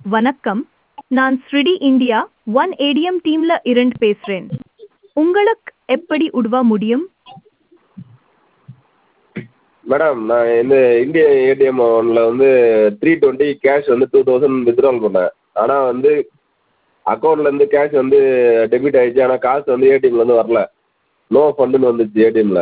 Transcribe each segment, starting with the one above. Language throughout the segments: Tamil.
வணக்கம் நான் ஸ்ரிடி இந்தியா ஒன் ஏடிஎம் டீம்ல இருந்து பேசுறேன் உங்களுக்கு எப்படி உதவ முடியும் மேடம் நான் இந்த இந்தியன் ஏடிஎம் ஒன்ல வந்து த்ரீ டுவெண்ட்டி கேஷ் வந்து டூ தௌசண்ட் வித்ட்ரால் பண்ணேன் ஆனால் வந்து அக்கௌண்ட்லேருந்து கேஷ் வந்து டெபிட் ஆயிடுச்சு ஆனால் காசு வந்து ஏடிஎம்லேருந்து வரல நோ ஃபண்டுன்னு வந்துடுச்சு ஏடிஎம்மில்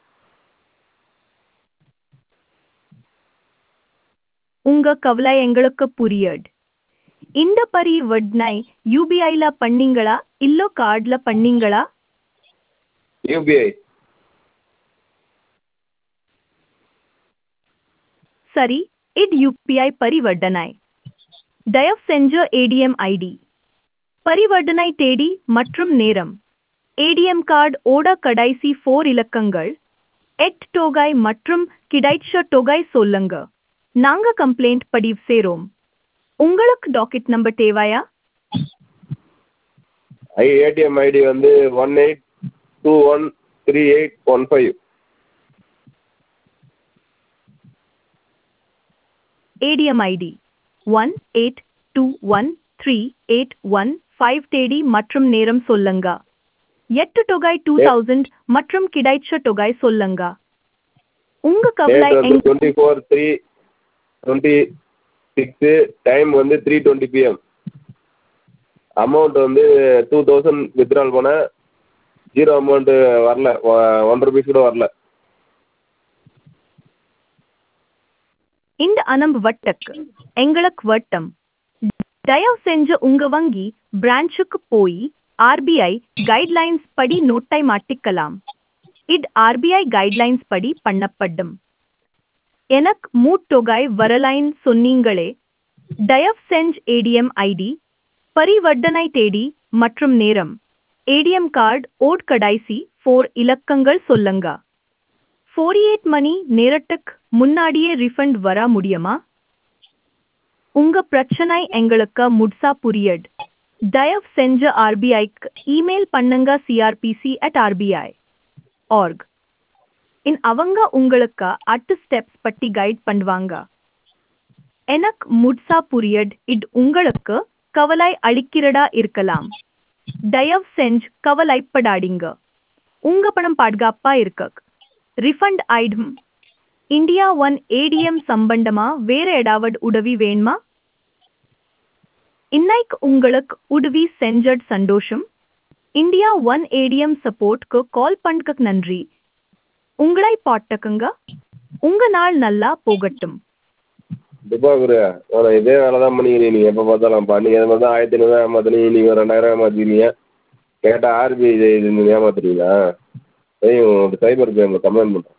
உங்க கவலை எங்களுக்கு புரியுது இந்த பரிவர்த்தனை யூபிஐல பண்ணீங்களா இல்லோ கார்டுல பண்ணீங்களா யூபிஐ சரி இது யூபிஐ பரிவர்த்தனை தயவு செஞ்ச ஏடிஎம் ஐடி பரிவர்த்தனை தேதி மற்றும் நேரம் ஏடிஎம் கார்டு ஓட கடைசி ஃபோர் இலக்கங்கள் எட் தொகை மற்றும் கிடைச்ச தொகை சொல்லுங்க நாங்க கம்ப்ளைண்ட் பதிவு செய்றோம் உங்களுக்கு டாக்கெட் நம்பர் தேவையா ஐ ஏடிஎம் ஐடி வந்து one eight two one three eight one five ATM ID one eight two one three eight one five தேதி மற்றும் நேரம் சொல்லுங்க எட்டு தொகை டூ தௌசண்ட் மற்றும் கிடைச்ச தொகை சொல்லுங்க உங்க கவலை டேட் வந்து எங்க twenty four three twenty six time வந்து த்ரீ டுவெண்ட்டி பிஎம் அமௌண்ட் வந்து டூ தௌசண்ட் வித்ட்ரால் பண்ணேன் ஜீரோ அமௌண்ட்டு வரல ஒன் ருபீஸ் கூட வரல இந்த அனம்பு வட்டக்கு எங்களுக்கு வட்டம் தயவு செஞ்சு உங்க வங்கி பிரான்ச்சுக்கு போய் ஆர்பிஐ கைட்லைன்ஸ் படி நோட்டை மாட்டிக்கலாம் இது ஆர்பிஐ கைட்லைன்ஸ் படி பண்ணப்படும் எனக்கு மூட்டொகை வரலைன்னு சொன்னீங்களே தயவு செஞ்சு ஏடிஎம் ஐடி பரிவர்த்தனை தேதி மற்றும் நேரம் ஏடிஎம் கார்டு ஓட் கடைசி ஃபோர் இலக்கங்கள் சொல்லுங்க ஃபோர்டி எயிட் மணி நேரத்துக்கு முன்னாடியே ரிஃபண்ட் வர முடியுமா உங்க பிரச்சனை எங்களுக்கு முட்சா புரியுது தயவு செஞ்சு ஆர்பிஐக்கு இமெயில் பண்ணுங்க CRPC at RBI org in அவங்க உங்களுக்கு அட்டு ஸ்டெப்ஸ் பற்றி கைட் பண்ணுவாங்க எனக்கு முட்சா புரியுது இது உங்களுக்கு கவலை அளிக்கிறதா இருக்கலாம் தயவு செஞ்சு கவலைப்படாதீங்க உங்க பணம் பாதுகாப்பா இருக்கு ரிஃபண்ட் ஆயிடும் இந்தியா ஒன் ஏடிஎம் சம்பந்தமா வேற ஏதாவது உதவி வேணுமா இன்னைக்கு உங்களுக்கு உதவி செஞ்சது சந்தோஷம் இந்தியா ஒன் ஏடிஎம் சப்போர்ட்க்கு கால் பண்ணக்கு நன்றி உங்களை பாட்டுக்குங்க உங்க நாள் நல்லா போகட்டும் டிபாகுரு நான் இதே வேலை தான் பண்ணிக்கிறீங்க நீங்கள் எப்போ பார்த்தாலும் நீங்கள் அது மாதிரி தான் ஆயிரத்தி ஐநூறுவா ஏமாத்துனீங்க நீங்கள் ஒரு ரெண்டாயிரம் ஏமாற்றிக்கிறீங்க கேட்டால் ஆர்பிஐ இது ஏமாத்துறீங்களா சரி உங்களுக்கு சைபர் கிரைமில் கம்ப்ளைண்ட் பண்ணுறேன்